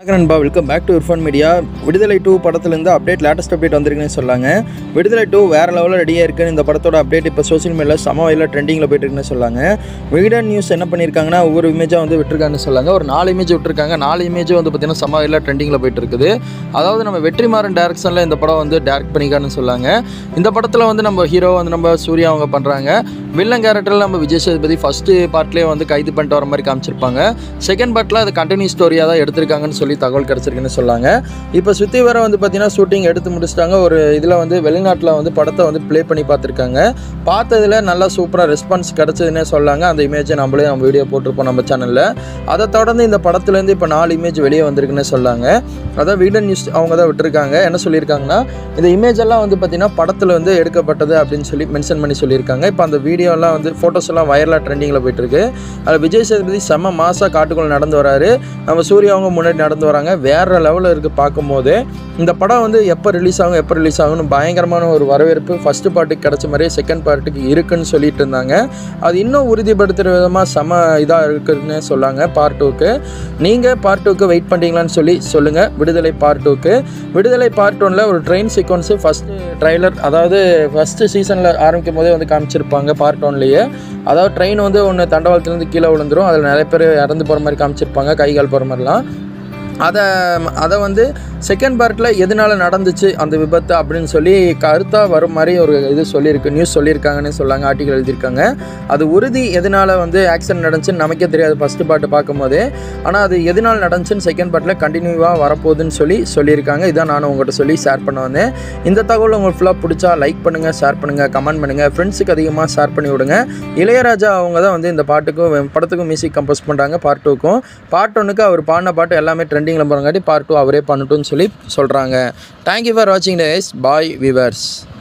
வணக்கம் நண்பா welcome back to Irfan media Viduthalai two படத்துலேருந்து அப்டேட் லேட்டஸ்ட் அப்டேட் வந்திருக்குன்னு சொல்லாங்க விடுதலை டூ வேறு லெவலில் ரெடியாக இருக்குன்னு இந்த படத்தோட அப்டேட் இப்போ சோஷியல் மீடியாவில் சம வகையில் ட்ரெண்டிங்கில் போயிட்டு இருக்குன்னு சொல்லாங்க விகடன் நியூஸ் என்ன பண்ணியிருக்காங்கன்னா ஒவ்வொரு இமேஜாக வந்து விட்டுருக்காங்கன்னு சொல்லாங்க ஒரு நாலு இமேஜ் விட்டுருக்காங்க நாலு இமேஜ் வந்து பார்த்தீங்கன்னா சம வகையில் ட்ரெண்டிங்கில் போயிட்டு இருக்குது அதாவது நம்ம வெற்றிமாறன் டேரக்ஷனில் இந்த படம் வந்து டேரக்ட் பண்ணிக்கான்னு சொல்லாங்க இந்த படத்தில் வந்து நம்ம ஹீரோ வந்து நம்ம சூர்யா அவங்க பண்ணுறாங்க வில்லன் கேரக்டரில் நம்ம விஜய் சேதுபதி ஃபஸ்ட்டு பார்ட்லேயே வந்து கைது பண்ணிட்டு வர மாதிரி காமிச்சிருப்பாங்க செகண்ட் பார்ட்டில் அது கண்டினியூ ஸ்டோரியாக தான் எடுத்திருக்காங்கன்னு சொல்லி தகவல் கிடச்சிருக்குன்னு சொல்லாங்க இப்போ சுற்றி வர வந்து பார்த்தீங்கன்னா ஷூட்டிங் எடுத்து முடிச்சிட்டாங்க ஒரு இதில் வந்து வெளிநாட்டில் வந்து படத்தை வந்து ப்ளே பண்ணி பார்த்துருக்காங்க பார்த்ததுல நல்லா சூப்பராக ரெஸ்பான்ஸ் கிடச்சதுன்னே சொல்லாங்க அந்த இமேஜை நம்மளே நம்ம வீடியோ போட்டிருப்போம் நம்ம சேனலில் அதை தொடர்ந்து இந்த படத்துலேருந்து இப்போ நாலு இமேஜ் வெளியே வந்திருக்குன்னு சொல்லாங்க அதான் வீடன் நியூஸ் அவங்க தான் விட்டுருக்காங்க என்ன சொல்லியிருக்காங்கன்னா இந்த இமேஜ் எல்லாம் வந்து பார்த்தீங்கன்னா படத்தில் வந்து எடுக்கப்பட்டது அப்படின்னு சொல்லி மென்ஷன் பண்ணி சொல்லியிருக்காங்க இப்போ அந்த வீடியோலாம் வந்து ஃபோட்டோஸ் எல்லாம் வைரலாக ட்ரெண்டிங்கில் போயிட்டு இருக்கு அதில் விஜய் சேதுபதி செம்ம மாசா காட்டுக்குள்ள நடந்து வராரு நம்ம சூர்யா அவங்க முன்னாடி நடந்து வராங்க வேற லெவலில் இருக்குது பார்க்கும்போது இந்த படம் வந்து எப்போ ரிலீஸ் ஆகும் எப்போ ரிலீஸ் ஆகும்னு பயங்கரமான ஒரு வரவேற்பு ஃபர்ஸ்ட் பார்ட்டுக்கு கிடைச்ச மாதிரியே செகண்ட் பார்ட்டுக்கு இருக்குன்னு சொல்லிட்டு இருந்தாங்க அது இன்னும் உறுதிப்படுத்துகிற விதமாக செம இதாக இருக்குதுன்னு சொல்லாங்க பார்ட் டூக்கு நீங்கள் பார்ட் டூக்கு வெயிட் பண்ணுறீங்களான்னு சொல்லி சொல்லுங்கள் விடுதலை பார்ட் டூக்கு விடுதலை பார்ட் ஒனில் ஒரு ட்ரெயின் சீக்வன்ஸு ஃபஸ்ட்டு ட்ரைலர் அதாவது ஃபஸ்ட்டு சீசனில் ஆரம்பிக்கும் போதே வந்து காமிச்சிருப்பாங்க பார்ட் ஒன்லேயே அதாவது ட்ரெயின் வந்து ஒன்று தண்டவாளத்துலேருந்து கீழே விழுந்துரும் அதில் நிறைய பேர் இறந்து போகிற மாதிரி காமிச்சிருப்பாங்க கை கால் போகிற மாதிரிலாம் அதை அதை வந்து செகண்ட் பார்ட்டில் எதனால நடந்துச்சு அந்த விபத்து அப்படின்னு சொல்லி கருத்தாக வரும் மாதிரி ஒரு இது சொல்லியிருக்கு நியூஸ் சொல்லியிருக்காங்கன்னு சொல்லாங்க ஆர்டிகல் எழுதியிருக்காங்க அது உறுதி எதனால வந்து ஆக்சிடென்ட் நடந்துச்சுன்னு நமக்கே தெரியாது ஃபஸ்ட்டு பார்ட்டு பார்க்கும்போது ஆனால் அது எதனால் நடந்துச்சுன்னு செகண்ட் பார்ட்டில் கண்டினியூவாக வரப்போகுதுன்னு சொல்லி சொல்லியிருக்காங்க இதான் நானும் உங்கள்கிட்ட சொல்லி ஷேர் பண்ண வந்தேன் இந்த தகவல் உங்களுக்கு ஃபுல்லாக பிடிச்சா லைக் பண்ணுங்கள் ஷேர் பண்ணுங்கள் கமெண்ட் பண்ணுங்கள் ஃப்ரெண்ட்ஸுக்கு அதிகமாக ஷேர் பண்ணி விடுங்க இளையராஜா அவங்க தான் வந்து இந்த பாட்டுக்கும் படத்துக்கும் மியூசிக் கம்போஸ் பண்ணுறாங்க பார்ட் டூக்கும் பார்ட் ஒன்றுக்கு அவர் பாடின பாட்டு எல்லாமே ட்ரெண்டிங்கில் போகிறங்காட்டி பார்ட் டூ அவரே பண்ணட்டும்னு சொல்லி சொல்கிறாங்க தேங்க்யூ ஃபார் வாட்சிங் டேஸ் பாய் விவர்ஸ்